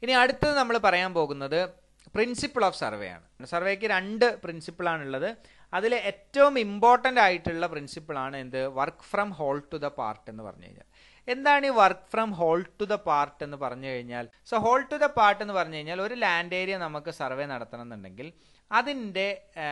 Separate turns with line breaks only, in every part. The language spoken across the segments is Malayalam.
ഇനി അടുത്തത് നമ്മൾ പറയാൻ പോകുന്നത് പ്രിൻസിപ്പിൾ ഓഫ് സർവേ ആണ് സർവേക്ക് രണ്ട് പ്രിൻസിപ്പിളാണുള്ളത് അതിൽ ഏറ്റവും ഇമ്പോർട്ടൻ്റ് ആയിട്ടുള്ള പ്രിൻസിപ്പിളാണ് എന്ത് work from whole to the part എന്ന് പറഞ്ഞു കഴിഞ്ഞാൽ എന്താണ് ഈ work from whole to the part എന്ന് പറഞ്ഞു കഴിഞ്ഞാൽ so whole to the part എന്ന് പറഞ്ഞു കഴിഞ്ഞാൽ ഒരു ലാൻഡ് ഏരിയ നമുക്ക് സർവേ നടത്തണം എന്നുണ്ടെങ്കിൽ അതിൻ്റെ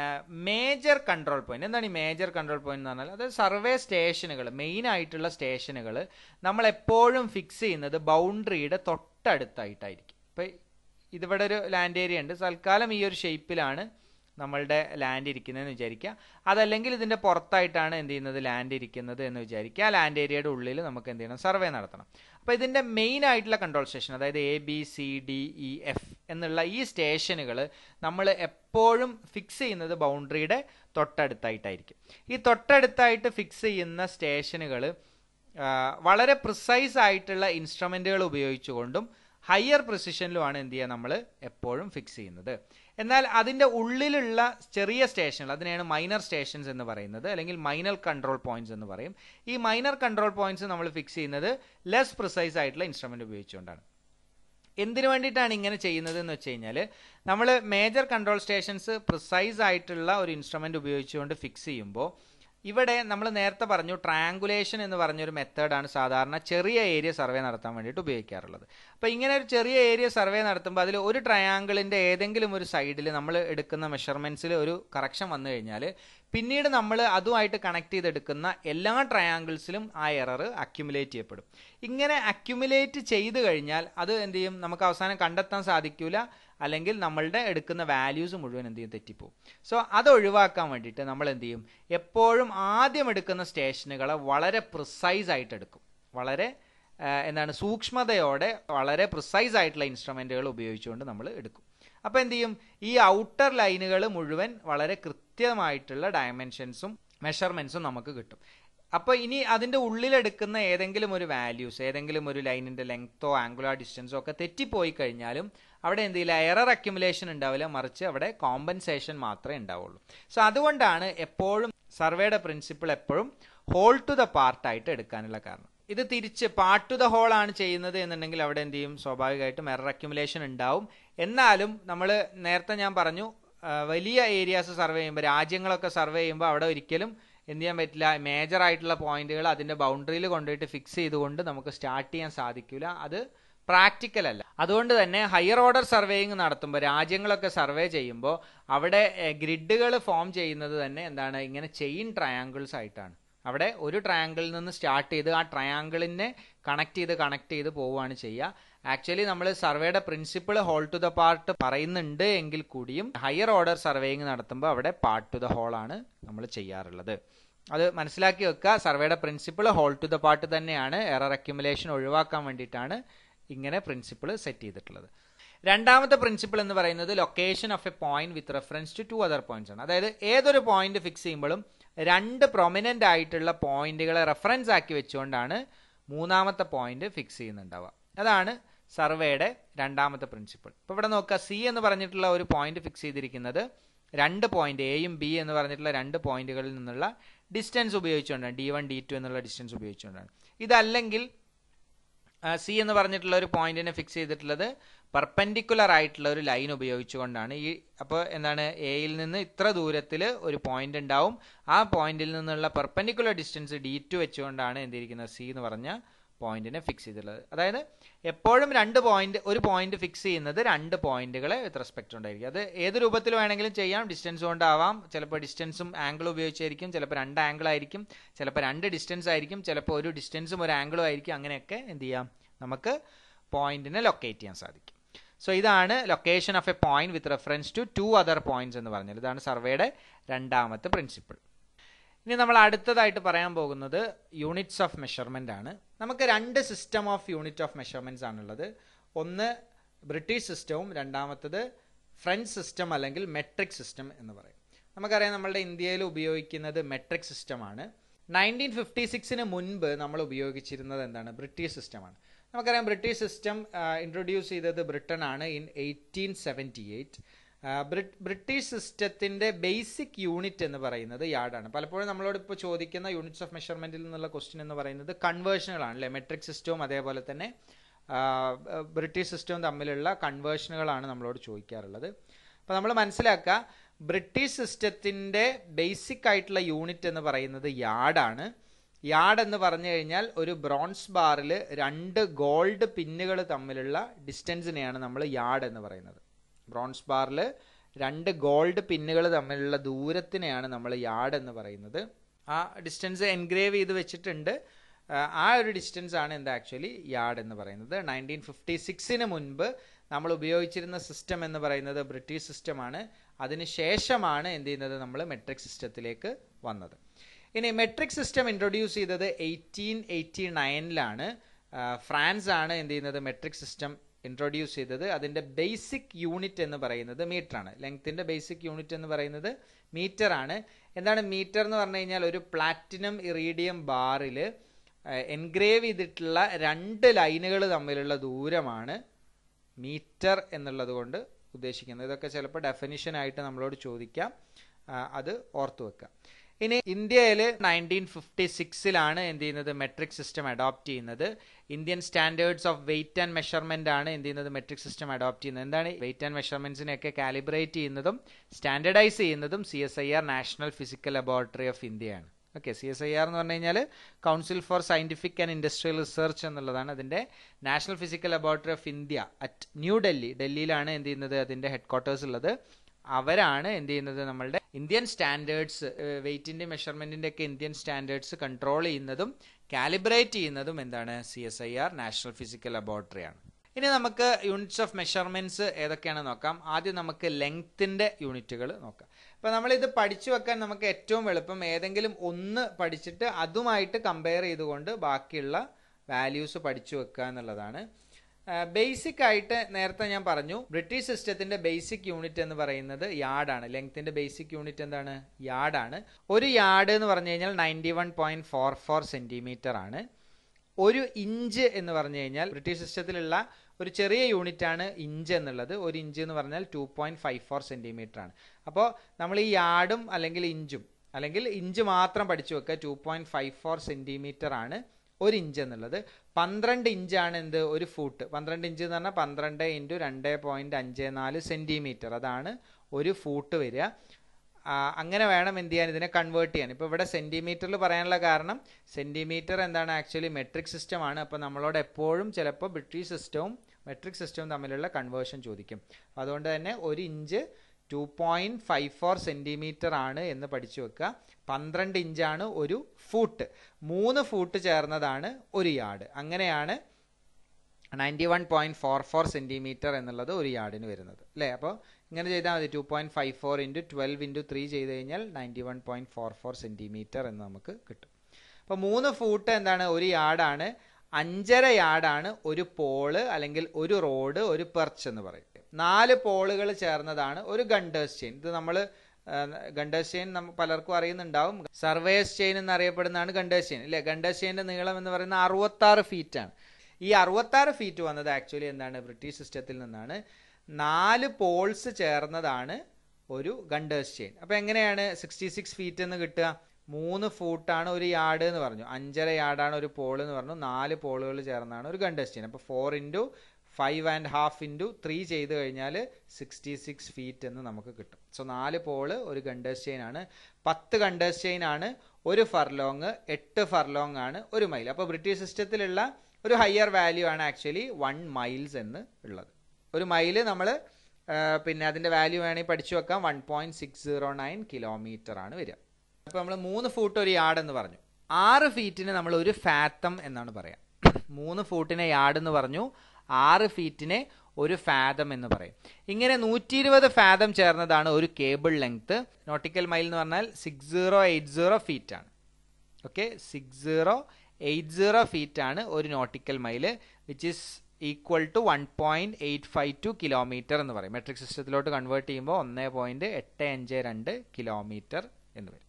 മേജർ കൺട്രോൾ പോയിന്റ് എന്താണ് ഈ മേജർ കൺട്രോൾ പോയിന്റ് എന്ന് പറഞ്ഞാൽ അത് സർവേ സ്റ്റേഷനുകൾ മെയിൻ ആയിട്ടുള്ള സ്റ്റേഷനുകൾ നമ്മൾ എപ്പോഴും ഫിക്സ് ചെയ്യുന്നത് ബൗണ്ടറിയുടെ തൊട്ടടുത്തായിട്ടായിരിക്കും ഇപ്പം ഇതിവിടെ ഒരു ലാൻഡ് ഏരിയ ഉണ്ട് തൽക്കാലം ഈ ഒരു ഷേപ്പിലാണ് നമ്മളുടെ ലാൻഡ് ഇരിക്കുന്നതെന്ന് വിചാരിക്കുക അതല്ലെങ്കിൽ ഇതിൻ്റെ പുറത്തായിട്ടാണ് എന്ത് ചെയ്യുന്നത് ലാൻഡ് ഇരിക്കുന്നത് എന്ന് വിചാരിക്കുക ആ ലാൻഡ് ഏരിയയുടെ ഉള്ളിൽ നമുക്ക് എന്ത് ചെയ്യണം സർവേ നടത്തണം അപ്പോൾ ഇതിൻ്റെ മെയിൻ ആയിട്ടുള്ള കൺട്രോൾ സ്റ്റേഷൻ അതായത് A B C D E F എന്നുള്ള ഈ സ്റ്റേഷനുകൾ നമ്മൾ എപ്പോഴും ഫിക്സ് ചെയ്യുന്നത് ബൗണ്ടറിയുടെ തൊട്ടടുത്തായിട്ടായിരിക്കും ഈ തൊട്ടടുത്തായിട്ട് ഫിക്സ് ചെയ്യുന്ന സ്റ്റേഷനുകൾ വളരെ പ്രിസൈസ് ആയിട്ടുള്ള ഇൻസ്ട്രുമെൻറ്റുകൾ ഉപയോഗിച്ചുകൊണ്ടും ഹയർ പ്രിസിഷനിലുമാണ് എന്ത് ചെയ്യുക നമ്മൾ എപ്പോഴും ഫിക്സ് ചെയ്യുന്നത് എന്നാൽ അതിൻ്റെ ഉള്ളിലുള്ള ചെറിയ സ്റ്റേഷനുകൾ അതിനെയാണ് മൈനർ സ്റ്റേഷൻസ് എന്ന് പറയുന്നത് അല്ലെങ്കിൽ മൈനർ കൺട്രോൾ പോയിന്റ്സ് എന്ന് പറയും ഈ മൈനർ കൺട്രോൾ പോയിന്റ്സ് നമ്മൾ ഫിക്സ് ചെയ്യുന്നത് ലെസ് പ്രിസൈസ് ആയിട്ടുള്ള ഇൻസ്ട്രുമെന്റ് ഉപയോഗിച്ചുകൊണ്ടാണ് എന്തിനു വേണ്ടിയിട്ടാണ് ഇങ്ങനെ ചെയ്യുന്നത് എന്ന് വെച്ച് കഴിഞ്ഞാൽ നമ്മൾ മേജർ കൺട്രോൾ സ്റ്റേഷൻസ് പ്രിസൈസ് ആയിട്ടുള്ള ഒരു ഇൻസ്ട്രുമെന്റ് ഉപയോഗിച്ചുകൊണ്ട് ഫിക്സ് ചെയ്യുമ്പോൾ ഇവിടെ നമ്മൾ നേരത്തെ പറഞ്ഞു ട്രയാങ്കുലേഷൻ എന്ന് പറഞ്ഞൊരു മെത്തേഡാണ് സാധാരണ ചെറിയ ഏരിയ സർവേ നടത്താൻ വേണ്ടിയിട്ട് ഉപയോഗിക്കാറുള്ളത് അപ്പോൾ ഇങ്ങനെ ഒരു ചെറിയ ഏരിയ സർവേ നടത്തുമ്പോൾ അതിൽ ഒരു ട്രയാങ്കിളിൻ്റെ ഏതെങ്കിലും ഒരു സൈഡിൽ നമ്മൾ എടുക്കുന്ന മെഷർമെൻറ്റ്സിൽ ഒരു കറക്ഷൻ വന്നു കഴിഞ്ഞാൽ പിന്നീട് നമ്മൾ അതുമായിട്ട് കണക്ട് ചെയ്തെടുക്കുന്ന എല്ലാ ട്രയാങ്കിൾസിലും ആ എറർ അക്യുമുലേറ്റ് ചെയ്യപ്പെടും ഇങ്ങനെ അക്യുമുലേറ്റ് ചെയ്ത് കഴിഞ്ഞാൽ അത് എന്ത് ചെയ്യും നമുക്ക് അവസാനം കണ്ടെത്താൻ സാധിക്കില്ല അല്ലെങ്കിൽ നമ്മളുടെ എടുക്കുന്ന വാല്യൂസ് മുഴുവൻ എന്ത് ചെയ്യും തെറ്റിപ്പോവും സോ അത് ഒഴിവാക്കാൻ വേണ്ടിയിട്ട് നമ്മൾ എന്ത് ചെയ്യും എപ്പോഴും ആദ്യം എടുക്കുന്ന സ്റ്റേഷനുകളെ വളരെ പ്രിസൈസ് ആയിട്ട് എടുക്കും വളരെ എന്താണ് സൂക്ഷ്മതയോടെ വളരെ പ്രിസൈസ് ആയിട്ടുള്ള ഇൻസ്ട്രുമെൻറ്റുകൾ ഉപയോഗിച്ചുകൊണ്ട് നമ്മൾ എടുക്കും അപ്പോൾ എന്ത് ചെയ്യും ഈ ഔട്ടർ ലൈനുകൾ മുഴുവൻ വളരെ കൃത്യമായിട്ടുള്ള ഡയമെൻഷൻസും മെഷർമെൻറ്റ്സും നമുക്ക് കിട്ടും അപ്പോൾ ഇനി അതിൻ്റെ ഉള്ളിലെടുക്കുന്ന ഏതെങ്കിലും ഒരു വാല്യൂസ് ഏതെങ്കിലും ഒരു ലൈനിൻ്റെ ലെങ്ത്തോ ആംഗുലാർ ഡിസ്റ്റൻസോ ഒക്കെ തെറ്റിപ്പോയി കഴിഞ്ഞാലും അവിടെ എന്ത് ചെയ്യില്ല എറർ അക്യുമുലേഷൻ ഉണ്ടാവില്ല മറിച്ച് അവിടെ കോമ്പൻസേഷൻ മാത്രമേ ഉണ്ടാവുള്ളൂ സോ അതുകൊണ്ടാണ് എപ്പോഴും സർവേയുടെ പ്രിൻസിപ്പിൾ എപ്പോഴും ഹോൾ ടു ദ പാർട്ടായിട്ട് എടുക്കാനുള്ള കാരണം ഇത് തിരിച്ച് പാർട്ട് ടു ദ ഹോൾ ആണ് ചെയ്യുന്നത് എന്നുണ്ടെങ്കിൽ അവിടെ എന്ത് ചെയ്യും സ്വാഭാവികമായിട്ടും എറർ അക്യുമുലേഷൻ ഉണ്ടാവും എന്നാലും നമ്മൾ നേരത്തെ ഞാൻ പറഞ്ഞു വലിയ ഏരിയാസ് സർവേ ചെയ്യുമ്പോൾ രാജ്യങ്ങളൊക്കെ സർവേ ചെയ്യുമ്പോൾ അവിടെ ഒരിക്കലും എന്ത് ചെയ്യാൻ പറ്റില്ല മേജർ ആയിട്ടുള്ള പോയിന്റുകൾ അതിന്റെ ബൗണ്ടറിയിൽ കൊണ്ടുപോയിട്ട് ഫിക്സ് ചെയ്തുകൊണ്ട് നമുക്ക് സ്റ്റാർട്ട് ചെയ്യാൻ സാധിക്കില്ല അത് പ്രാക്ടിക്കൽ അല്ല അതുകൊണ്ട് തന്നെ ഹയർ ഓർഡർ സർവേയിങ് നടത്തുമ്പോൾ രാജ്യങ്ങളൊക്കെ സർവേ ചെയ്യുമ്പോൾ അവിടെ ഗ്രിഡുകൾ ഫോം ചെയ്യുന്നത് തന്നെ എന്താണ് ഇങ്ങനെ ചെയിൻ ട്രയാങ്കിൾസ് ആയിട്ടാണ് അവിടെ ഒരു ട്രയാങ്കിളിൽ നിന്ന് സ്റ്റാർട്ട് ചെയ്ത് ആ ട്രയാങ്കിളിനെ കണക്ട് ചെയ്ത് കണക്ട് ചെയ്ത് പോവുകയാണ് ചെയ്യുക ആക്ച്വലി നമ്മൾ സർവേയുടെ principle whole to the part പറയുന്നുണ്ട് എങ്കിൽ കൂടിയും ഹയർ ഓർഡർ സർവേയിങ് നടത്തുമ്പോൾ അവിടെ പാർട്ട് ടു ദ ഹോൾ ആണ് നമ്മൾ ചെയ്യാറുള്ളത് അത് മനസ്സിലാക്കി വെക്കുക സർവേയുടെ principle whole to the part തന്നെയാണ് എറർ അക്യുമുലേഷൻ ഒഴിവാക്കാൻ വേണ്ടിയിട്ടാണ് ഇങ്ങനെ പ്രിൻസിപ്പിൾ സെറ്റ് ചെയ്തിട്ടുള്ളത് രണ്ടാമത്തെ പ്രിൻസിപ്പിൾ എന്ന് പറയുന്നത് location of a point with reference to two other points ആണ് അതായത് ഏതൊരു പോയിന്റ് ഫിക്സ് ചെയ്യുമ്പോഴും രണ്ട് പ്രൊമിനന്റ് ആയിട്ടുള്ള പോയിന്റുകളെ റെഫറൻസ് ആക്കി വെച്ചുകൊണ്ടാണ് മൂന്നാമത്തെ പോയിന്റ് ഫിക്സ് ചെയ്യുന്നുണ്ടാവുക അതാണ് സർവേയുടെ രണ്ടാമത്തെ പ്രിൻസിപ്പിൾ ഇപ്പോൾ ഇവിടെ നോക്കുക സി എന്ന് പറഞ്ഞിട്ടുള്ള ഒരു പോയിന്റ് ഫിക്സ് ചെയ്തിരിക്കുന്നത് രണ്ട് പോയിന്റ് എയും ബി എന്ന് പറഞ്ഞിട്ടുള്ള രണ്ട് പോയിന്റുകളിൽ നിന്നുള്ള ഡിസ്റ്റൻസ് ഉപയോഗിച്ചുകൊണ്ടാണ് ഡി വൺ ഡി ടു എന്നുള്ള ഡിസ്റ്റൻസ് ഉപയോഗിച്ചുകൊണ്ടാണ് ഇതല്ലെങ്കിൽ സി എന്ന് പറഞ്ഞിട്ടുള്ള ഒരു പോയിന്റിനെ ഫിക്സ് ചെയ്തിട്ടുള്ളത് പെർപെൻഡിക്കുലർ ആയിട്ടുള്ള ഒരു ലൈൻ ഉപയോഗിച്ചുകൊണ്ടാണ് ഈ അപ്പോൾ എന്താണ് എയിൽ നിന്ന് ഇത്ര ദൂരത്തിൽ ഒരു പോയിന്റ് ഉണ്ടാവും ആ പോയിന്റിൽ നിന്നുള്ള പെർപെൻഡിക്കുലർ ഡിസ്റ്റൻസ് ഡി ടു വെച്ചുകൊണ്ടാണ് എന്തിരിക്കുന്നത് സി എന്ന് പറഞ്ഞ പോയിന്റിനെ ഫിക്സ് ചെയ്തിട്ടുള്ളത് അതായത് എപ്പോഴും രണ്ട് പോയിന്റ് ഒരു പോയിന്റ് ഫിക്സ് ചെയ്യുന്നത് രണ്ട് പോയിന്റുകളെ വിത്ത് റെസ്പെക്ട് ഉണ്ടായിരിക്കും അത് ഏത് രൂപത്തിൽ വേണമെങ്കിലും ചെയ്യാം ഡിസ്റ്റൻസ് കൊണ്ടാവാം ചിലപ്പോൾ ഡിസ്റ്റൻസും ആംഗിൾ ഉപയോഗിച്ചായിരിക്കും ചിലപ്പോൾ രണ്ട് ആംഗിൾ ആയിരിക്കും ചിലപ്പോൾ രണ്ട് ഡിസ്റ്റൻസ് ആയിരിക്കും ചിലപ്പോൾ ഒരു ഡിസ്റ്റൻസും ഒരു ആംഗിളും ആയിരിക്കും അങ്ങനെയൊക്കെ എന്ത് ചെയ്യാം നമുക്ക് പോയിന്റിനെ ലൊക്കേറ്റ് ചെയ്യാൻ സാധിക്കും സോ ഇതാണ് location of a point with reference to two other points എന്ന് പറഞ്ഞാൽ ഇതാണ് സർവേയുടെ രണ്ടാമത്തെ പ്രിൻസിപ്പിൾ ഇനി നമ്മൾ അടുത്തതായിട്ട് പറയാൻ പോകുന്നത് യൂണിറ്റ്സ് ഓഫ് മെഷർമെന്റ് ആണ് നമുക്ക് രണ്ട് system of unit of measurements ആണുള്ളത് ഒന്ന് ബ്രിട്ടീഷ് സിസ്റ്റവും രണ്ടാമത്തത് ഫ്രഞ്ച് സിസ്റ്റം അല്ലെങ്കിൽ മെട്രിക് സിസ്റ്റം എന്ന് പറയും നമുക്കറിയാം നമ്മളുടെ ഇന്ത്യയിൽ ഉപയോഗിക്കുന്നത് മെട്രിക് സിസ്റ്റമാണ് നയൻറ്റീൻ ഫിഫ്റ്റി സിക്സിന് മുൻപ് നമ്മൾ ഉപയോഗിച്ചിരുന്നത് എന്താണ് ബ്രിട്ടീഷ് സിസ്റ്റമാണ് നമുക്കറിയാം ബ്രിട്ടീഷ് സിസ്റ്റം ഇൻട്രൊഡ്യൂസ് ചെയ്തത് ബ്രിട്ടൻ ആണ് in eighteen seventy eight British സിസ്റ്റത്തിന്റെ ബേസിക് യൂണിറ്റ് എന്ന് പറയുന്നത് യാർഡാണ് പലപ്പോഴും നമ്മളോട് ഇപ്പോൾ ചോദിക്കുന്ന യൂണിറ്റ്സ് ഓഫ് മെഷർമെന്റിൽ നിന്നുള്ള ക്വസ്റ്റ്യൻ എന്ന് പറയുന്നത് കൺവേർഷനുകളാണ് അല്ലെ മെട്രിക് സിസ്റ്റവും അതേപോലെ തന്നെ ബ്രിട്ടീഷ് സിസ്റ്റവും തമ്മിലുള്ള കൺവേർഷനുകളാണ് നമ്മളോട് ചോദിക്കാറുള്ളത് അപ്പോൾ നമ്മൾ മനസ്സിലാക്കുക ബ്രിട്ടീഷ് സിസ്റ്റത്തിൻ്റെ ബേസിക് ആയിട്ടുള്ള യൂണിറ്റ് എന്ന് പറയുന്നത് യാർഡാണ് യാർഡ് എന്ന് പറഞ്ഞു കഴിഞ്ഞാൽ ഒരു ബ്രോൺസ് ബാറിൽ രണ്ട് ഗോൾഡ് പിന്നുകൾ തമ്മിലുള്ള ഡിസ്റ്റൻസിനെയാണ് നമ്മൾ യാർഡ് എന്ന് പറയുന്നത് ബ്രോൺസ് ബാറിൽ രണ്ട് ഗോൾഡ് പിന്നുകൾ തമ്മിലുള്ള ദൂരത്തിനെയാണ് നമ്മൾ യാർഡ് എന്ന് പറയുന്നത് ആ ഡിസ്റ്റൻസ് എൻഗ്രേവ് ചെയ്ത് വെച്ചിട്ടുണ്ട് ആ ഒരു ഡിസ്റ്റൻസ് ആണ് എന്താ ആക്ച്വലി യാർഡ് എന്ന് പറയുന്നത് നയൻറ്റീൻ ഫിഫ്റ്റി സിക്സിന് മുൻപ് നമ്മൾ ഉപയോഗിച്ചിരുന്ന സിസ്റ്റം എന്ന് പറയുന്നത് ബ്രിട്ടീഷ് സിസ്റ്റമാണ് അതിന് ശേഷമാണ് എന്ത് ചെയ്യുന്നത് നമ്മൾ മെട്രിക് സിസ്റ്റത്തിലേക്ക് വന്നത് ഇനി മെട്രിക് സിസ്റ്റം ഇൻട്രൊഡ്യൂസ് ചെയ്തത് എയ്റ്റീൻ എയ്റ്റി നയനിലാണ് ഫ്രാൻസ് ആണ് എന്ത് ചെയ്യുന്നത് മെട്രിക് സിസ്റ്റം ഇൻട്രൊഡ്യൂസ് ചെയ്തത് അതിൻ്റെ ബേസിക് യൂണിറ്റ് എന്ന് പറയുന്നത് മീറ്റർ ആണ് ലെങ്ത്തിൻ്റെ ബേസിക് യൂണിറ്റ് എന്ന് പറയുന്നത് മീറ്റർ ആണ് എന്താണ് മീറ്റർ എന്ന് പറഞ്ഞു കഴിഞ്ഞാൽ ഒരു പ്ലാറ്റിനം ഇറീഡിയം ബാറിൽ എൻഗ്രേവ് ചെയ്തിട്ടുള്ള രണ്ട് ലൈനുകൾ തമ്മിലുള്ള ദൂരമാണ് മീറ്റർ എന്നുള്ളത് കൊണ്ട് ഉദ്ദേശിക്കുന്നത് ഇതൊക്കെ ചിലപ്പോൾ ഡെഫിനിഷൻ ആയിട്ട് നമ്മളോട് ചോദിക്കാം അത് ഓർത്തു വെക്കുക ഇനി ഇന്ത്യയിൽ നയൻറ്റീൻ ഫിഫ്റ്റി സിക്സിലാണ് എന്ത് ചെയ്യുന്നത് മെട്രിക് സിസ്റ്റം അഡോപ്റ്റ് ചെയ്യുന്നത് Indian standards of weight and measurement ആണ് എന്ത് ചെയ്യുന്നത് മെട്രിക് സിസ്റ്റം അഡോപ്റ്റ് ചെയ്യുന്നത് എന്താണ് വെയിറ്റ് ആൻഡ് മെഷർമെന്റ്സിനെയൊക്കെ കാലിബ്രേറ്റ് ചെയ്യുന്നതും സ്റ്റാൻഡർഡൈസ് ചെയ്യുന്നതും C S I R National Physical Laboratory of ഇന്ത്യയാണ് okay C S I R എന്ന് പറഞ്ഞു കഴിഞ്ഞാൽ Council for Scientific and Industrial Research എന്നുള്ളതാണ് അതിൻ്റെ National Physical Laboratory of India at New Delhi ഡൽഹിയിലാണ് എന്ത് ചെയ്യുന്നത് അതിൻ്റെ ഹെഡ് ക്വാർട്ടേഴ്സ് ഉള്ളത് അവരാണ് എന്ത് ചെയ്യുന്നത് നമ്മളുടെ ഇന്ത്യൻ സ്റ്റാൻഡേർഡ്സ് വെയിറ്റിൻ്റെ മെഷർമെൻറ്റിൻ്റെ ഒക്കെ ഇന്ത്യൻ സ്റ്റാൻഡേർഡ്സ് കൺട്രോൾ ചെയ്യുന്നതും കാലിബ്രേറ്റ് ചെയ്യുന്നതും എന്താണ് C S I R National Physical Laboratory ആണ് ഇനി നമുക്ക് യൂണിറ്റ്സ് ഓഫ് മെഷർമെന്റ്സ് ഏതൊക്കെയാണ് നോക്കാം ആദ്യം നമുക്ക് ലെങ്ത്തിന്റെ യൂണിറ്റുകൾ നോക്കാം അപ്പോൾ നമ്മളിത് പഠിച്ചു വെക്കാൻ നമുക്ക് ഏറ്റവും എളുപ്പം ഏതെങ്കിലും ഒന്ന് പഠിച്ചിട്ട് അതുമായിട്ട് കമ്പയർ ചെയ്തുകൊണ്ട് ബാക്കിയുള്ള വാല്യൂസ് പഠിച്ചു വെക്കുക എന്നുള്ളതാണ് ബേസിക് ആയിട്ട് നേരത്തെ ഞാൻ പറഞ്ഞു ബ്രിട്ടീഷ് സിസ്റ്റത്തിന്റെ ബേസിക് യൂണിറ്റ് എന്ന് പറയുന്നത് യാർഡാണ് ലെങ്ത്തിന്റെ ബേസിക് യൂണിറ്റ് എന്താണ് യാർഡാണ് ഒരു യാർഡ് എന്ന് പറഞ്ഞു കഴിഞ്ഞാൽ ninety one point four four centimetre ആണ് ഒരു ഇഞ്ച് എന്ന് പറഞ്ഞു കഴിഞ്ഞാൽ ബ്രിട്ടീഷ് സിസ്റ്റത്തിലുള്ള ഒരു ചെറിയ യൂണിറ്റ് ആണ് ഇഞ്ച് എന്നുള്ളത് ഒരു ഇഞ്ച് എന്ന് പറഞ്ഞാൽ two point five four centimetre ആണ് അപ്പോൾ നമ്മൾ ഈ യാർഡും അല്ലെങ്കിൽ ഇഞ്ചും അല്ലെങ്കിൽ ഇഞ്ച് മാത്രം പഠിച്ചു വെക്കുക two point five four centimetre ആണ് ഒരു ഇഞ്ച് എന്നുള്ളത് പന്ത്രണ്ട് ഇഞ്ചാണ് എന്ത് ഒരു ഫൂട്ട് പന്ത്രണ്ട് ഇഞ്ച് എന്ന് പറഞ്ഞാൽ പന്ത്രണ്ട് ഇൻറ്റു രണ്ട് പോയിന്റ് അഞ്ച് നാല് സെന്റിമീറ്റർ അതാണ് ഒരു ഫൂട്ട് വരിക അങ്ങനെ വേണം എന്ത് ചെയ്യാൻ ഇതിനെ കൺവേർട്ട് ചെയ്യാൻ ഇപ്പോൾ ഇവിടെ സെൻറ്റിമീറ്ററിൽ പറയാനുള്ള കാരണം സെൻറ്റിമീറ്റർ എന്താണ് ആക്ച്വലി മെട്രിക് സിസ്റ്റം ആണ് അപ്പോൾ നമ്മളോട് എപ്പോഴും ചിലപ്പോൾ ബ്രിട്ടീഷ് സിസ്റ്റവും മെട്രിക് സിസ്റ്റവും തമ്മിലുള്ള കൺവേർഷൻ ചോദിക്കും അതുകൊണ്ട് തന്നെ ഒരു inch two point five four centimetre ആണ് എന്ന് പഠിച്ചു വെക്കുക പന്ത്രണ്ട് ഇഞ്ചാണ് ഒരു ഫൂട്ട് മൂന്ന് ഫൂട്ട് ചേർന്നതാണ് ഒരു യാർഡ് അങ്ങനെയാണ് ninety one point four four centimetre എന്നുള്ളത് ഒരു യാർഡിന് വരുന്നത് അല്ലേ അപ്പോൾ ഇങ്ങനെ ചെയ്താൽ മതി two point five four into twelve into three ചെയ്ത് കഴിഞ്ഞാൽ ninety one point four four centimetre എന്ന് നമുക്ക് കിട്ടും അപ്പോൾ മൂന്ന് ഫൂട്ട് എന്താണ് ഒരു യാർഡാണ് അഞ്ചര യാർഡാണ് ഒരു പോള് അല്ലെങ്കിൽ ഒരു റോഡ് ഒരു പെർച്ച് എന്ന് പറയും നാല് പോളുകൾ ചേർന്നതാണ് ഒരു ഗണ്ടേഴ്സ് ചെയിൻ ഇത് നമ്മൾ ഗണ്ടേഴ്സ് ചെയിൻ നമ്മൾ പലർക്കും അറിയുന്നുണ്ടാവും സർവേസ് ചെയിൻ എന്നറിയപ്പെടുന്നതാണ് ഗണ്ടേഴ്സ് ചെയിൻ അല്ലേ ഗണ്ടേഴ്സ് ചെയിൻ്റെ നീളം എന്ന് പറയുന്നത് അറുപത്താറ് ഫീറ്റ് ആണ് ഈ അറുപത്താറ് ഫീറ്റ് വന്നത് ആക്ച്വലി എന്താണ് ബ്രിട്ടീഷ് സിസ്റ്റത്തിൽ നിന്നാണ് നാല് പോൾസ് ചേർന്നതാണ് ഒരു ഗണ്ടേഴ്സ് ചെയിൻ അപ്പോൾ എങ്ങനെയാണ് സിക്സ്റ്റി സിക്സ് ഫീറ്റ് എന്ന് കിട്ടുക മൂന്ന് ഫൂട്ടാണ് ഒരു യാർഡ് എന്ന് പറഞ്ഞു അഞ്ചര യാർഡാണ് ഒരു പോൾ എന്ന് പറഞ്ഞു നാല് പോളുകൾ ചേർന്നാണ് ഒരു ഗണ്ടേഴ്സ് ചെയിൻ അപ്പോൾ four into five and half into three ചെയ്ത് കഴിഞ്ഞാൽ സിക്സ്റ്റി സിക്സ് ഫീറ്റ് എന്ന് നമുക്ക് കിട്ടും സോ നാല് പോള് ഒരു ഗണ്ടേഴ്സ് ചെയിൻ ആണ് പത്ത് ഗണ്ടേഴ്സ് ചെയിൻ ആണ് ഒരു ഫർലോങ് എട്ട് ഫർലോങ് ആണ് ഒരു മൈൽ അപ്പോൾ ബ്രിട്ടീഷ് സിസ്റ്റത്തിലുള്ള ഒരു ഹയർ വാല്യൂ ആണ് ആക്ച്വലി വൺ മൈൽസ് എന്ന് ഉള്ളത് ഒരു മൈല് നമ്മൾ പിന്നെ അതിൻ്റെ വാല്യൂ വേണമെങ്കിൽ പഠിച്ചു വെക്കാം one point six zero nine kilometre ആണ് വരിക അപ്പോൾ നമ്മൾ മൂന്ന് ഫൂട്ട് ഒരു യാർഡ് എന്ന് പറഞ്ഞു ആറ് ഫീറ്റിന് നമ്മൾ ഒരു ഫാത്തം എന്നാണ് പറയാം മൂന്ന് ഫൂട്ടിനെ യാർഡ് എന്ന് പറഞ്ഞു ആറ് ഫീറ്റിനെ ഒരു ഫാദം എന്ന് പറയും ഇങ്ങനെ നൂറ്റി ഇരുപത് ഫാദം ചേർന്നതാണ് ഒരു കേബിൾ ലെങ്ത് നോട്ടിക്കൽ മൈൽ എന്ന് പറഞ്ഞാൽ six zero eight zero feet ആണ് okay six zero eight zero feet ആണ് ഒരു nautical mile which is equal to one point eight five two kilometre എന്ന് പറയും മെട്രിക് സിസ്റ്റത്തിലോട്ട് കൺവേർട്ട് ചെയ്യുമ്പോൾ ഒന്ന് പോയിന്റ് എട്ട് അഞ്ച് രണ്ട് കിലോമീറ്റർ എന്ന് വരും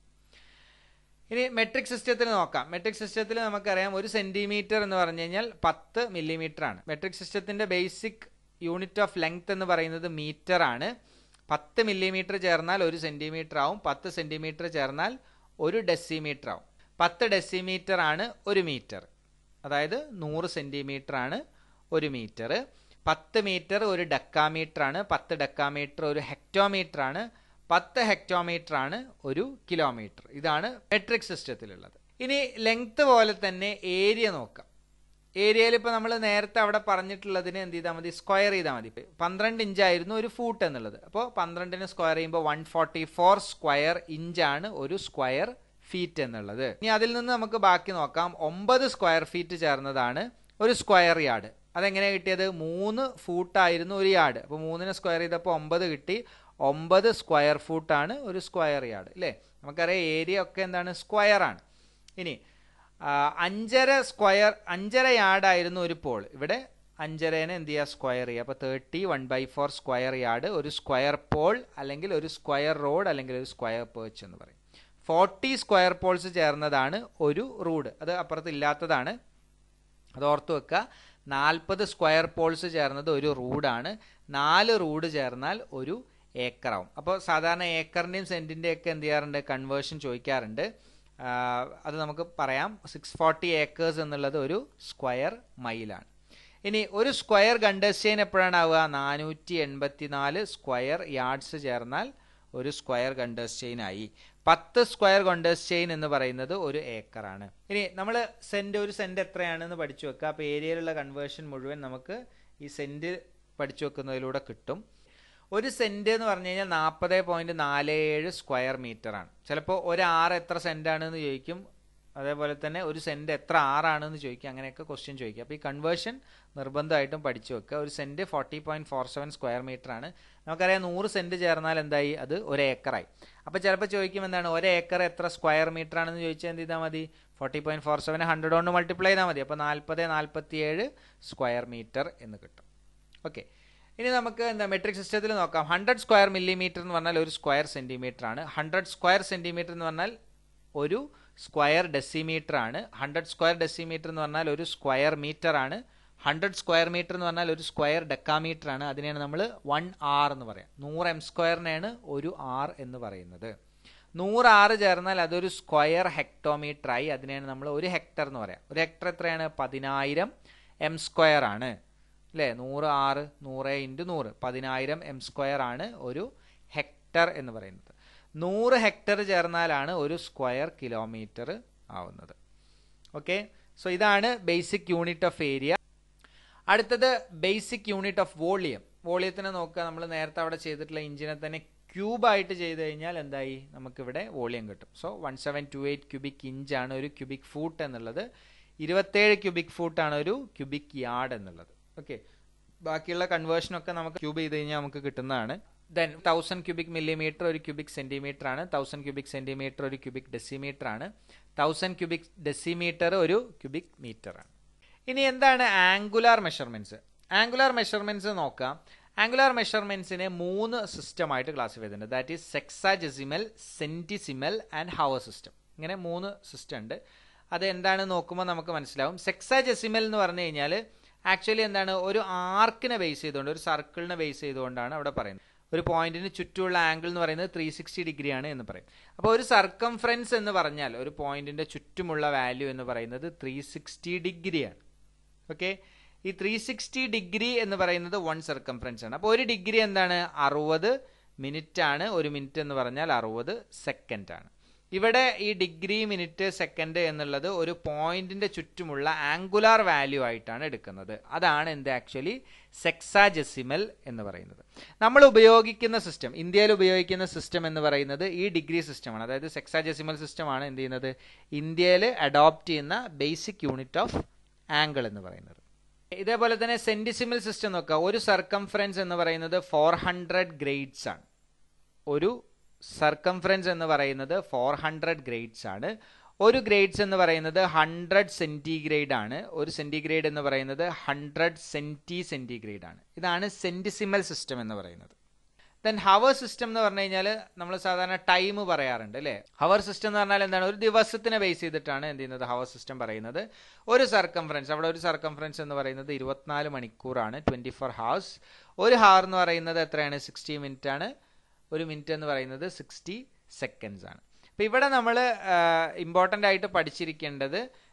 ഇനി മെട്രിക് സിസ്റ്റത്തിൽ നോക്കാം മെട്രിക് സിസ്റ്റത്തിൽ നമുക്കറിയാം ഒരു സെന്റിമീറ്റർ എന്ന് പറഞ്ഞു കഴിഞ്ഞാൽ പത്ത് മില്ലിമീറ്റർ ആണ് മെട്രിക് സിസ്റ്റത്തിന്റെ ബേസിക് യൂണിറ്റ് ഓഫ് ലെങ്ത് എന്ന് പറയുന്നത് മീറ്റർ ആണ് പത്ത് മില്ലിമീറ്റർ ചേർന്നാൽ ഒരു സെന്റിമീറ്റർ ആവും പത്ത് സെന്റിമീറ്റർ ചേർന്നാൽ ഒരു ഡെസിമീറ്റർ ആവും പത്ത് ഡെസിമീറ്റർ ആണ് ഒരു മീറ്റർ അതായത് നൂറ് സെന്റിമീറ്റർ ആണ് ഒരു മീറ്റർ പത്ത് മീറ്റർ ഒരു ഡെക്കാമീറ്റർ ആണ് പത്ത് ഡെക്കാമീറ്റർ ഒരു ഹെക്ടോമീറ്റർ ആണ് പത്ത് ഹെക്ടോമീറ്റർ ആണ് ഒരു കിലോമീറ്റർ ഇതാണ് മെട്രിക് സിസ്റ്റത്തിലുള്ളത് ഇനി ലെങ്ത് പോലെ തന്നെ ഏരിയ നോക്കാം ഏരിയയിൽ ഇപ്പോൾ നമ്മൾ നേരത്തെ അവിടെ പറഞ്ഞിട്ടുള്ളതിന് എന്ത് ചെയ്താൽ മതി സ്ക്വയർ ചെയ്താൽ മതി പന്ത്രണ്ട് ഇഞ്ചായിരുന്നു ഒരു ഫൂട്ട് എന്നുള്ളത് അപ്പോൾ പന്ത്രണ്ടിന് സ്ക്വയർ ചെയ്യുമ്പോൾ വൺ ഫോർട്ടി ഫോർ സ്ക്വയർ ഇഞ്ചാണ് ഒരു സ്ക്വയർ ഫീറ്റ് എന്നുള്ളത് ഇനി അതിൽ നിന്ന് നമുക്ക് ബാക്കി നോക്കാം ഒമ്പത് സ്ക്വയർ ഫീറ്റ് ചേർന്നതാണ് ഒരു സ്ക്വയർ യാർഡ് അതെങ്ങനെ കിട്ടിയത് മൂന്ന് ഫൂട്ടായിരുന്നു ഒരു യാർഡ് അപ്പോൾ മൂന്നിന് സ്ക്വയർ ചെയ്തപ്പോൾ ഒമ്പത് കിട്ടി ഒമ്പത് സ്ക്വയർ ഫൂട്ടാണ് ഒരു സ്ക്വയർ യാർഡ് അല്ലേ നമുക്കറിയാം ഏരിയ ഒക്കെ എന്താണ് സ്ക്വയർ ആണ് ഇനി അഞ്ചര സ്ക്വയർ അഞ്ചര യാർഡായിരുന്നു ഒരു പോൾ ഇവിടെ അഞ്ചരേനെ എന്ത് ചെയ്യുക സ്ക്വയർ ചെയ്യുക അപ്പോൾ thirty one by four square yard ഒരു സ്ക്വയർ പോൾ അല്ലെങ്കിൽ ഒരു സ്ക്വയർ റോഡ് അല്ലെങ്കിൽ ഒരു സ്ക്വയർ പേർച്ച് എന്ന് പറയും ഫോർട്ടി സ്ക്വയർ പോൾസ് ചേർന്നതാണ് ഒരു റൂഡ് അത് അപ്പുറത്ത് ഇല്ലാത്തതാണ് അത് ഓർത്ത് വെക്കുക നാൽപ്പത് സ്ക്വയർ പോൾസ് ചേർന്നത് ഒരു റൂഡാണ് നാല് റൂഡ് ചേർന്നാൽ ഒരു ഏക്കറാവും അപ്പോൾ സാധാരണ ഏക്കറിൻ്റെയും സെൻറ്റിൻ്റെയും ഒക്കെ എന്ത് ചെയ്യാറുണ്ട് കൺവേർഷൻ ചോദിക്കാറുണ്ട് അത് നമുക്ക് പറയാം സിക്സ് ഫോർട്ടി ഏക്കേഴ്സ് എന്നുള്ളത് ഒരു സ്ക്വയർ മൈലാണ് ഇനി ഒരു സ്ക്വയർ ഗണ്ടസ്റ്റെയിൻ എപ്പോഴാണ് ആവുക നാനൂറ്റി എൺപത്തി നാല് സ്ക്വയർ യാർഡ്സ് ചേർന്നാൽ ഒരു സ്ക്വയർ ഗണ്ടസ്റ്റെയിൻ ആയി പത്ത് സ്ക്വയർ ഗണ്ടസ്റ്റെയിൻ എന്ന് പറയുന്നത് ഒരു ഏക്കറാണ് ഇനി നമ്മൾ സെന്റ് ഒരു സെന്റ് എത്രയാണെന്ന് പഠിച്ചു വെക്കുക അപ്പോൾ ഏരിയയിലുള്ള കൺവേർഷൻ മുഴുവൻ നമുക്ക് ഈ സെന്റ് പഠിച്ചു വെക്കുന്നതിലൂടെ കിട്ടും ഒരു സെന്റ് എന്ന് പറഞ്ഞു കഴിഞ്ഞാൽ നാൽപ്പത് പോയിന്റ് നാല് ഏഴ് സ്ക്വയർ മീറ്റർ ആണ് ചിലപ്പോൾ ഒരു ആറ് എത്ര സെന്റ് ആണെന്ന് ചോദിക്കും അതേപോലെ തന്നെ ഒരു സെന്റ് എത്ര ആറാണെന്ന് ചോദിക്കും അങ്ങനെയൊക്കെ ക്വസ്റ്റ്യൻ ചോദിക്കും അപ്പോൾ ഈ കൺവേർഷൻ നിർബന്ധമായിട്ടും പഠിച്ചു വെക്കുക ഒരു cent forty point four seven square metre ആണ് നമുക്കറിയാം നൂറ് സെന്റ് ചേർന്നാൽ എന്തായി അത് ഒരു ഏക്കറായി അപ്പോൾ ചിലപ്പോൾ ചോദിക്കും എന്താണ് ഒരു ഏക്കർ എത്ര സ്ക്വയർ മീറ്റർ ആണെന്ന് ചോദിച്ചാൽ എന്ത് ചെയ്താൽ മതി forty point four seven hundred കൊണ്ട് മൾട്ടിപ്ലൈ ചെയ്താൽ മതി അപ്പോൾ നാൽപ്പത് നാൽപ്പത്തി ഏഴ് സ്ക്വയർ മീറ്റർ എന്ന് കിട്ടും ഓക്കെ ഇനി നമുക്ക് എന്താ മെട്രിക് സിസ്റ്റത്തിൽ നോക്കാം ഹൺഡ്രഡ് സ്ക്വയർ മില്ലിമീറ്റർ എന്ന് പറഞ്ഞാൽ ഒരു സ്ക്വയർ സെന്റിമീറ്റർ ആണ് ഹൺഡ്രഡ് സ്ക്വയർ സെന്റിമീറ്റർ എന്ന് പറഞ്ഞാൽ ഒരു സ്ക്വയർ ഡെസിമീറ്റർ ആണ് ഹൺഡ്രഡ് സ്ക്വയർ ഡെസിമീറ്റർ എന്ന് പറഞ്ഞാൽ ഒരു സ്ക്വയർ മീറ്റർ ആണ് ഹൺഡ്രഡ് സ്ക്വയർ മീറ്റർ എന്ന് പറഞ്ഞാൽ ഒരു സ്ക്വയർ ഡെക്കാമീറ്റർ ആണ് അതിനെയാണ് നമ്മൾ വൺ ആർ എന്ന് പറയാം നൂറ് എം സ്ക്വയറിനെയാണ് ഒരു ആർ എന്ന് പറയുന്നത് നൂറ് ആറ് ചേർന്നാൽ അതൊരു സ്ക്വയർ ഹെക്ടോമീറ്റർ ആയി അതിനെയാണ് നമ്മൾ ഒരു ഹെക്ടർ എന്ന് പറയാം ഒരു ഹെക്ടർ എത്രയാണ് പതിനായിരം എം സ്ക്വയർ ആണ് അല്ലേ നൂറ് ആറ് നൂറ് ഇൻറ്റു നൂറ് പതിനായിരം എം സ്ക്വയർ ആണ് ഒരു ഹെക്ടർ എന്ന് പറയുന്നത് നൂറ് ഹെക്ടർ ചേർന്നാലാണ് ഒരു സ്ക്വയർ കിലോമീറ്റർ ആവുന്നത് ഓക്കെ സോ ഇതാണ് ബേസിക് യൂണിറ്റ് ഓഫ് ഏരിയ അടുത്തത് ബേസിക് യൂണിറ്റ് ഓഫ് വോളിയം വോളിയത്തിനെ നോക്കുക നമ്മൾ നേരത്തെ അവിടെ ചെയ്തിട്ടുള്ള ഇഞ്ചിനെ തന്നെ ക്യൂബായിട്ട് ചെയ്ത് കഴിഞ്ഞാൽ എന്തായി നമുക്കിവിടെ വോളിയം കിട്ടും so one seven two eight cubic ഇഞ്ചാണ് ഒരു ക്യൂബിക് ഫൂട്ട് എന്നുള്ളത് ഇരുപത്തേഴ് ക്യൂബിക് ഫൂട്ടാണ് ഒരു ക്യൂബിക് യാർഡ് എന്നുള്ളത് ഓക്കെ ബാക്കിയുള്ള കൺവേർഷനൊക്കെ നമുക്ക് ക്യൂബ് ചെയ്ത് കഴിഞ്ഞാൽ നമുക്ക് കിട്ടുന്നതാണ് ദെൻ തൗസൻഡ് ക്യൂബിക് മില്ലിമീറ്റർ ഒരു ക്യൂബിക് സെന്റിമീറ്റർ ആണ് തൗസൻഡ് ക്യൂബിക് സെന്റിമീറ്റർ ഒരു ക്യൂബിക് ഡെസിമീറ്റർ ആണ് തൗസൻഡ് ക്യൂബിക് ഡെസിമീറ്റർ ഒരു ക്യൂബിക് മീറ്റർ ആണ് ഇനി എന്താണ് ആംഗുലാർ മെഷർമെന്റ്സ് ആംഗുലാർ മെഷർമെന്റ്സ് നോക്കാം ആംഗുലാർ മെഷർമെന്റ്സിനെ മൂന്ന് സിസ്റ്റമായിട്ട് ക്ലാസിഫൈ ചെയ്തിട്ടുണ്ട് that is sexagesimal centesimal and hour system ഇങ്ങനെ മൂന്ന് സിസ്റ്റം ഉണ്ട് അത് എന്താണെന്ന് നോക്കുമ്പോൾ നമുക്ക് മനസ്സിലാവും സെക്സാജെസിമൽ എന്ന് പറഞ്ഞു കഴിഞ്ഞാൽ ആക്ച്വലി എന്താണ് ഒരു ആർക്കിനെ ബേസ് ചെയ്തുകൊണ്ട് ഒരു സർക്കിളിനെ ബേസ് ചെയ്തുകൊണ്ടാണ് അവിടെ പറയുന്നത് ഒരു പോയിന്റിന് ചുറ്റുമുള്ള ആംഗിൾ എന്ന് പറയുന്നത് ത്രീ സിക്സ്റ്റി ഡിഗ്രിയാണ് എന്ന് പറയും അപ്പോൾ ഒരു സർക്കംഫറൻസ് എന്ന് പറഞ്ഞാൽ ഒരു പോയിന്റിന്റെ ചുറ്റുമുള്ള വാല്യൂ എന്ന് പറയുന്നത് ത്രീ സിക്സ്റ്റി ഡിഗ്രിയാണ് ഓക്കെ ഈ ത്രീ സിക്സ്റ്റി ഡിഗ്രി എന്ന് പറയുന്നത് വൺ സർക്കംഫറൻസ് ആണ് അപ്പോൾ ഒരു ഡിഗ്രി എന്താണ് അറുപത് മിനിറ്റ് ആണ് ഒരു മിനിറ്റ് എന്ന് പറഞ്ഞാൽ അറുപത് സെക്കൻഡ് ആണ് ഇവിടെ ഈ ഡിഗ്രി മിനിറ്റ് സെക്കൻഡ് എന്നുള്ളത് ഒരു പോയിന്റിന്റെ ചുറ്റുമുള്ള ആംഗുലാർ വാല്യൂ ആയിട്ടാണ് എടുക്കുന്നത് അതാണ് എന്ത് ആക്ച്വലി സെക്സാജെസിമൽ എന്ന് പറയുന്നത് നമ്മൾ ഉപയോഗിക്കുന്ന സിസ്റ്റം ഇന്ത്യയിൽ ഉപയോഗിക്കുന്ന സിസ്റ്റം എന്ന് പറയുന്നത് ഈ ഡിഗ്രി സിസ്റ്റമാണ് അതായത് സെക്സാജെസിമൽ സിസ്റ്റമാണ് എന്ത് ചെയ്യുന്നത് ഇന്ത്യയിൽ അഡോപ്റ്റ് ചെയ്യുന്ന ബേസിക് യൂണിറ്റ് ഓഫ് ആംഗിൾ എന്ന് പറയുന്നത് ഇതേപോലെ തന്നെ സെന്റിസിമൽ സിസ്റ്റം നോക്കുക ഒരു സർക്കംഫറൻസ് എന്ന് പറയുന്നത് ഫോർ ഹൺഡ്രഡ് ഗ്രേഡ്സ് ആണ് ഒരു സർക്കംഫറൻസ് എന്ന് പറയുന്നത് ഫോർ ഹൺഡ്രഡ് ഗ്രേഡ്സ് ആണ് ഒരു ഗ്രേഡ്സ് എന്ന് പറയുന്നത് ഹൺഡ്രഡ് സെന്റിഗ്രേഡ് ആണ് ഒരു സെന്റിഗ്രേഡ് എന്ന് പറയുന്നത് ഹൺഡ്രഡ് സെന്റി സെന്റിഗ്രേഡ് ആണ് ഇതാണ് സെന്റിസിമൽ സിസ്റ്റം എന്ന് പറയുന്നത് ദെൻ ഹവർ സിസ്റ്റം എന്ന് പറഞ്ഞു കഴിഞ്ഞാൽ നമ്മൾ സാധാരണ ടൈം പറയാറുണ്ട് അല്ലേ ഹവർ സിസ്റ്റം എന്ന് പറഞ്ഞാൽ എന്താണ് ഒരു ദിവസത്തിനെ ബേസ് ചെയ്തിട്ടാണ് എന്ത് ചെയ്യുന്നത് ഹവർ സിസ്റ്റം പറയുന്നത് ഒരു സർക്കംഫറൻസ് അവിടെ ഒരു സർക്കംഫറൻസ് എന്ന് പറയുന്നത് ഇരുപത്തിനാല് മണിക്കൂറാണ് ട്വന്റി ഫോർ ഹവേഴ്സ് ഒരു ഹവർ എന്ന് പറയുന്നത് എത്രയാണ് സിക്സ്റ്റി മിനിറ്റ് ആണ് ഒരു മിനിറ്റ് എന്ന് പറയുന്നത് സിക്സ്റ്റി സെക്കൻഡ്സ് ആണ് അപ്പോൾ ഇവിടെ നമ്മൾ ഇമ്പോർട്ടൻ്റ് ആയിട്ട് പഠിച്ചിരിക്കേണ്ടത്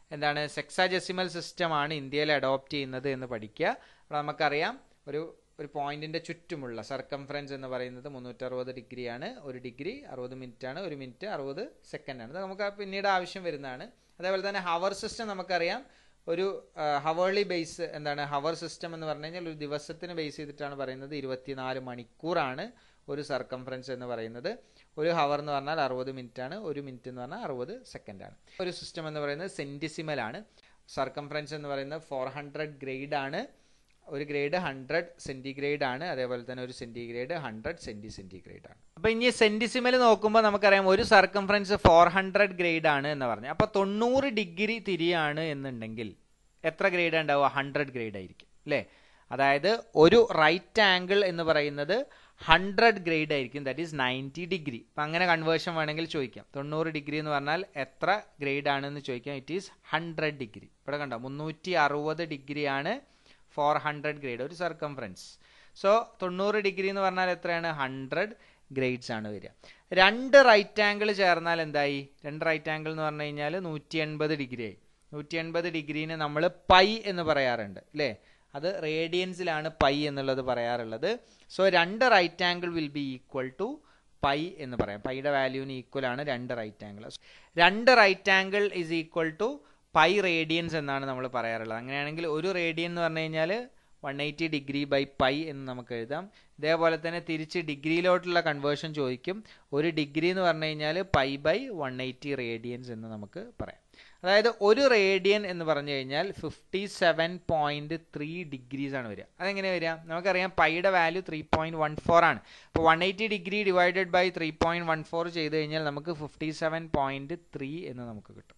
എന്താണ് സെക്സാജെസിമൽ സിസ്റ്റമാണ് ഇന്ത്യയിൽ അഡോപ്റ്റ് ചെയ്യുന്നത് എന്ന് പഠിക്കുക അപ്പോൾ നമുക്കറിയാം ഒരു ഒരു പോയിന്റിന്റെ ചുറ്റുമുള്ള സർക്കംഫറൻസ് എന്ന് പറയുന്നത് മുന്നൂറ്ററുപത് ഡിഗ്രിയാണ് ഒരു ഡിഗ്രി അറുപത് മിനിറ്റ് ആണ് ഒരു മിനിറ്റ് അറുപത് സെക്കൻഡ് ആണ് ഇത് നമുക്ക് പിന്നീട് ആവശ്യം വരുന്നതാണ് അതേപോലെ തന്നെ ഹവർ സിസ്റ്റം നമുക്കറിയാം ഒരു ഹവേർലി ബേസ് എന്താണ് ഹവർ സിസ്റ്റം എന്ന് പറഞ്ഞു കഴിഞ്ഞാൽ ഒരു ദിവസത്തിന് ബേസ് ചെയ്തിട്ടാണ് പറയുന്നത് ഇരുപത്തിനാല് മണിക്കൂറാണ് ഒരു സർക്കംഫറൻസ് എന്ന് പറയുന്നത് ഒരു ഹവർ എന്ന് പറഞ്ഞാൽ അറുപത് മിനിറ്റ് ആണ് ഒരു മിനിറ്റ് എന്ന് പറഞ്ഞാൽ അറുപത് സെക്കൻഡ് ആണ് ഒരു സിസ്റ്റം എന്ന് പറയുന്നത് സെന്റിസിമൽ ആണ് സർക്കംഫറൻസ് എന്ന് പറയുന്നത് ഫോർ ഹൺഡ്രഡ് ഗ്രേഡ് ആണ് ഒരു ഗ്രേഡ് ഹൺഡ്രഡ് സെന്റിഗ്രേഡ് ആണ് അതേപോലെ തന്നെ ഒരു സെന്റിഗ്രേഡ് ഹൺഡ്രഡ് സെന്റി സെന്റിഗ്രേഡ് ആണ് അപ്പൊ ഇനി സെന്റിസിമൽ നോക്കുമ്പോൾ നമുക്കറിയാം ഒരു സർക്കംഫറൻസ് ഫോർ ഹൺഡ്രഡ് ഗ്രേഡ് ആണ് എന്ന് പറഞ്ഞു അപ്പൊ തൊണ്ണൂറ് ഡിഗ്രി തിരിയാണ് എന്നുണ്ടെങ്കിൽ എത്ര ഗ്രേഡ് ഉണ്ടാവുക ഹൺഡ്രഡ് ഗ്രേഡ് ആയിരിക്കും അല്ലേ അതായത് ഒരു റൈറ്റ് ആംഗിൾ എന്ന് പറയുന്നത് ഹൺഡ്രഡ് ഗ്രേഡ് ആയിരിക്കും ദാറ്റ് ഈസ് നയൻറ്റി ഡിഗ്രി അപ്പം അങ്ങനെ കൺവേർഷൻ വേണമെങ്കിൽ ചോദിക്കാം തൊണ്ണൂറ് ഡിഗ്രി എന്ന് പറഞ്ഞാൽ എത്ര ഗ്രേഡ് ആണെന്ന് ചോദിക്കാം ഇറ്റ് ഈസ് ഹൺഡ്രഡ് ഡിഗ്രി ഇവിടെ കണ്ടോ മുന്നൂറ്റി അറുപത് ഡിഗ്രിയാണ് ഫോർ ഹൺഡ്രഡ് ഗ്രേഡ് ഒരു സർക്കംഫറൻസ് സോ തൊണ്ണൂറ് ഡിഗ്രി എന്ന് പറഞ്ഞാൽ എത്രയാണ് ഹൺഡ്രഡ് ഗ്രേഡ്സ് ആണ് വരിക രണ്ട് റൈറ്റ് ആംഗിൾ ചേർന്നാൽ എന്തായി രണ്ട് റൈറ്റ് ആംഗിൾ എന്ന് പറഞ്ഞു കഴിഞ്ഞാൽ നൂറ്റി എൺപത് ഡിഗ്രി ആയി നൂറ്റി എൺപത് ഡിഗ്രീനെ നമ്മൾ പൈ എന്ന് പറയാറുണ്ട് അല്ലേ അത് റേഡിയൻസിലാണ് പൈ എന്നുള്ളത് പറയാറുള്ളത് സോ രണ്ട് right angle will be equal to pi എന്ന് പറയാം പൈയുടെ വാല്യൂവിന് ഈക്വൽ ആണ് രണ്ട് റൈറ്റ് ആംഗിൾ രണ്ട് right angle is equal to pi radians എന്നാണ് നമ്മൾ പറയാറുള്ളത് അങ്ങനെയാണെങ്കിൽ ഒരു റേഡിയൻ എന്ന് പറഞ്ഞു കഴിഞ്ഞാൽ one eighty degree by pi എന്ന് നമുക്ക് എഴുതാം ഇതേപോലെ തന്നെ തിരിച്ച് ഡിഗ്രിയിലോട്ടുള്ള കൺവേർഷൻ ചോദിക്കും ഒരു ഡിഗ്രി എന്ന് പറഞ്ഞു കഴിഞ്ഞാൽ pi by one eighty radians എന്ന് നമുക്ക് പറയാം അതായത് ഒരു റേഡിയൻ എന്ന് പറഞ്ഞു കഴിഞ്ഞാൽ fifty seven point three degrees ആണ് വരിക അതെങ്ങനെ വരിക നമുക്കറിയാം പൈയുടെ value three point one four ആണ് അപ്പോൾ one eighty degree divided by three point one four ചെയ്ത് കഴിഞ്ഞാൽ നമുക്ക് ഫിഫ്റ്റി സെവൻ പോയിന്റ് ത്രീ എന്ന് നമുക്ക് കിട്ടും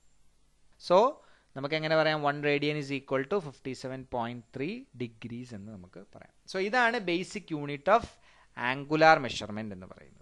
സോ നമുക്ക് എങ്ങനെ പറയാം one radian is equal to fifty seven point three degrees എന്ന് നമുക്ക് പറയാം സോ ഇതാണ് basic unit of angular measurement എന്ന് പറയുന്നത്